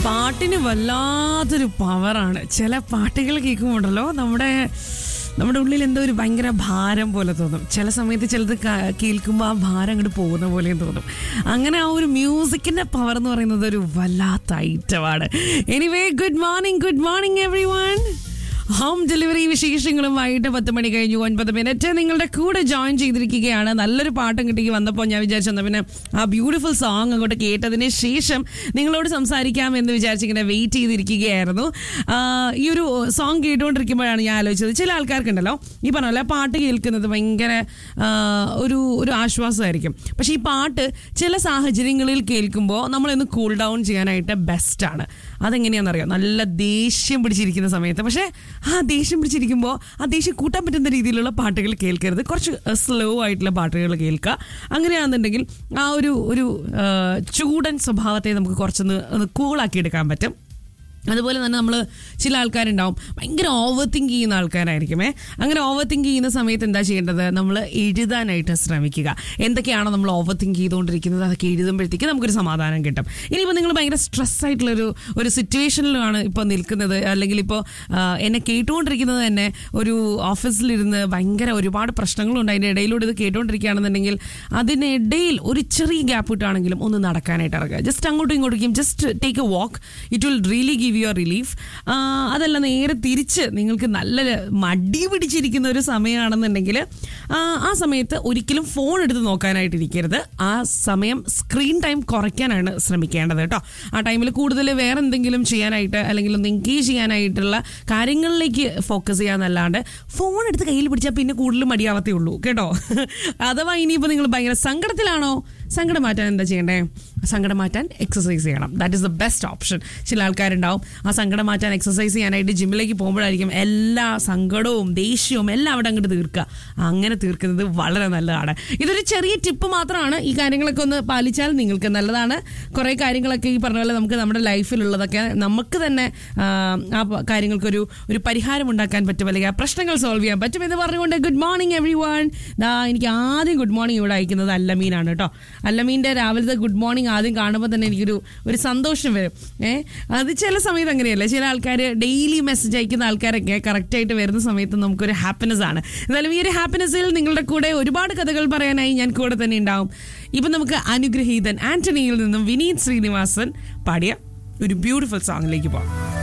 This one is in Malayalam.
പാട്ടിന് വല്ലാത്തൊരു പവറാണ് ചില പാട്ടുകൾ കേൾക്കുമ്പോണ്ടല്ലോ നമ്മുടെ നമ്മുടെ ഉള്ളിൽ എന്തോ ഒരു ഭയങ്കര ഭാരം പോലെ തോന്നും ചില സമയത്ത് ചിലത് ക- കേൾക്കുമ്പോൾ ആ ഭാരം അങ്ങോട്ട് പോകുന്ന പോലെയും തോന്നും അങ്ങനെ ആ ഒരു മ്യൂസിക്കിന്റെ പവർ എന്ന് പറയുന്നത് ഒരു വല്ലാത്ത ഐറ്റമാണ് anyway good morning good morning everyone home delivery വിശേഷങ്ങളുമായിട്ട് പത്ത് മണി കഴിഞ്ഞു ഒൻപത് മിനിറ്റ് നിങ്ങളുടെ കൂടെ ജോയിൻ ചെയ്തിരിക്കുകയാണ് നല്ലൊരു പാട്ടും കിട്ടി വന്നപ്പോൾ ഞാൻ വിചാരിച്ചെന്നാ പിന്നെ ആ ബ്യൂട്ടിഫുൾ സോങ് അങ്ങോട്ട് കേട്ടതിന് ശേഷം നിങ്ങളോട് സംസാരിക്കാം എന്ന് വിചാരിച്ചിങ്ങനെ വെയിറ്റ് ചെയ്തിരിക്കുകയായിരുന്നു ആ, ഈ ഒരു സോങ് കേട്ടുകൊണ്ടിരിക്കുമ്പോഴാണ് ഞാൻ ആലോചിച്ചത് ചില ആൾക്കാർക്കുണ്ടല്ലോ ഈ പറഞ്ഞ പോലെ പാട്ട് കേൾക്കുന്നത് ഭയങ്കര ആ, ഒരു ഒരു ആശ്വാസമായിരിക്കും പക്ഷേ ഈ പാട്ട് ചില സാഹചര്യങ്ങളിൽ കേൾക്കുമ്പോൾ നമ്മളൊന്ന് കൂൾ ഡൗൺ ചെയ്യാനായിട്ട് ബെസ്റ്റാണ് അതെങ്ങനെയാണെന്നറിയാം നല്ല ദേഷ്യം പിടിച്ചിരിക്കുന്ന സമയത്ത് പക്ഷേ ആ ദേഷ്യം പിടിച്ചിരിക്കുമ്പോൾ ആ ദേഷ്യം കൂട്ടാൻ പറ്റുന്ന രീതിയിലുള്ള പാട്ടുകൾ കേൾക്കരുത് കുറച്ച് സ്ലോ ആയിട്ടുള്ള പാട്ടുകൾ കേൾക്കുക അങ്ങനെയാണെന്നുണ്ടെങ്കിൽ ആ ഒരു ഒരു ആ, ചൂടൻ സ്വഭാവത്തെ നമുക്ക് കുറച്ചൊന്ന് ഒന്ന് കൂളാക്കി എടുക്കാൻ പറ്റും അതുപോലെ തന്നെ നമ്മൾ ചില ആൾക്കാരുണ്ടാവും ഭയങ്കര ഓവർ തിങ്ക് ചെയ്യുന്ന ആൾക്കാരായിരിക്കുമേ അങ്ങനെ ഓവർ തിങ്ക് ചെയ്യുന്ന സമയത്ത് എന്താ ചെയ്യേണ്ടത് നമ്മൾ എഴുതാനായിട്ട് ശ്രമിക്കുക എന്തൊക്കെയാണോ നമ്മൾ ഓവർ തിങ്ക് ചെയ്തുകൊണ്ടിരിക്കുന്നത് അതൊക്കെ എഴുതുമ്പോഴത്തേക്ക് നമുക്കൊരു സമാധാനം കിട്ടും ഇനിയിപ്പോൾ നിങ്ങൾ ഭയങ്കര സ്ട്രെസ് ആയിട്ടുള്ളൊരു ഒരു സിറ്റുവേഷനിലാണ് ഇപ്പോൾ നിൽക്കുന്നത് അല്ലെങ്കിൽ ഇപ്പോൾ എന്നെ കേട്ടുകൊണ്ടിരിക്കുന്നത് തന്നെ ഒരു ഓഫീസിലിരുന്ന് ഭയങ്കര ഒരുപാട് പ്രശ്നങ്ങളുണ്ട് അതിൻ്റെ ഇടയിലൂടെ ഇത് കേട്ടുകൊണ്ടിരിക്കുകയാണെന്നുണ്ടെങ്കിൽ അതിനിടയിൽ ഒരു ചെറിയ ഗ്യാപ്പ് ഇട്ടാണെങ്കിലും ഒന്ന് നടക്കാനായിട്ട് ഇറങ്ങുക ജസ്റ്റ് അങ്ങോട്ടും ഇങ്ങോട്ടേക്കും just take a walk it will really give your relief അതല്ല നേരെ തിരിച്ച് നിങ്ങൾക്ക് നല്ല മടി പിടിച്ചിരിക്കുന്ന ഒരു സമയമാണെന്നുണ്ടെങ്കിൽ ആ, ആ സമയത്ത് ഒരിക്കലും ഫോൺ എടുത്ത് നോക്കാനായിട്ട് ഇരിക്കരുത് ആ സമയം സ്ക്രീൻ ടൈം കുറയ്ക്കാനാണ് ശ്രമിക്കേണ്ടത് കേട്ടോ ആ ടൈമിൽ കൂടുതൽ വേറെ എന്തെങ്കിലും ചെയ്യാനായിട്ട് അല്ലെങ്കിൽ ഒന്ന് എൻഗേജ് ചെയ്യാനായിട്ടുള്ള കാര്യങ്ങളിലേക്ക് ഫോക്കസ് ചെയ്യാന്നല്ലാണ്ട് ഫോൺ എടുത്ത് കയ്യിൽ പിടിച്ചാൽ പിന്നെ കൂടുതൽ മടിയാവത്തേ ഉള്ളൂ കേട്ടോ അഥവാ ഇനിയിപ്പോൾ നിങ്ങൾ ഭയങ്കര സങ്കടത്തിലാണോ സങ്കടം മാറ്റാൻ എന്താ ചെയ്യണ്ടേ സങ്കടം മാറ്റാൻ എക്സസൈസ് ചെയ്യണം that is the best option ചില ആൾക്കാരുണ്ടാവും ആ സങ്കടം മാറ്റാൻ എക്സസൈസ് ചെയ്യാനായിട്ട് ജിമ്മിലേക്ക് പോകുമ്പോഴായിരിക്കും എല്ലാ സങ്കടവും ദേഷ്യവും എല്ലാം അവിടെ അങ്ങോട്ട് തീർക്കുക അങ്ങനെ തീർക്കുന്നത് വളരെ നല്ലതാണ് ഇതൊരു ചെറിയ ടിപ്പ് മാത്രമാണ് ഈ കാര്യങ്ങളൊക്കെ ഒന്ന് പാലിച്ചാൽ നിങ്ങൾക്ക് നല്ലതാണ് കുറേ കാര്യങ്ങളൊക്കെ ഈ പറഞ്ഞ പോലെ നമുക്ക് നമ്മുടെ ലൈഫിലുള്ളതൊക്കെ നമുക്ക് തന്നെ ആ, ആ പ- കാര്യങ്ങൾക്കൊരു ഒരു പരിഹാരം ഉണ്ടാക്കാൻ പറ്റും അല്ലെങ്കിൽ ആ പ്രശ്നങ്ങൾ സോൾവ് ചെയ്യാൻ പറ്റും എന്ന് പറഞ്ഞുകൊണ്ട് ഗുഡ് മോർണിംഗ് എവറി വൺ ദാ എനിക്ക് ആദ്യം ഗുഡ് മോർണിംഗ് ഇവിടെ അയക്കുന്നത് അല്ലമീനാണ് കേട്ടോ അല്ലമീൻ്റെ രാവിലത്തെ ഗുഡ് മോർണിംഗ് ആദ്യം കാണുമ്പോൾ തന്നെ എനിക്കൊരു ഒരു സന്തോഷം വരും ഏഹ് അത് ചില സമയത്ത് അങ്ങനെയല്ലേ ചില ആൾക്കാർ ഡെയിലി മെസ്സേജ് അയക്കുന്ന ആൾക്കാരൊക്കെ കറക്റ്റായിട്ട് വരുന്ന സമയത്ത് നമുക്കൊരു ഹാപ്പിനെസ് ആണ് എന്നാലും ഈ ഒരു ഹാപ്പിനെസ്സിൽ നിങ്ങളുടെ കൂടെ ഒരുപാട് കഥകൾ പറയാനായി ഞാൻ കൂടെ തന്നെ ഉണ്ടാവും ഇപ്പം നമുക്ക് അനുഗ്രഹീതൻ ആന്റണിയിൽ നിന്നും വിനീത് ശ്രീനിവാസൻ പാടിയ ഒരു ബ്യൂട്ടിഫുൾ സോങ്ങിലേക്ക് പോകാം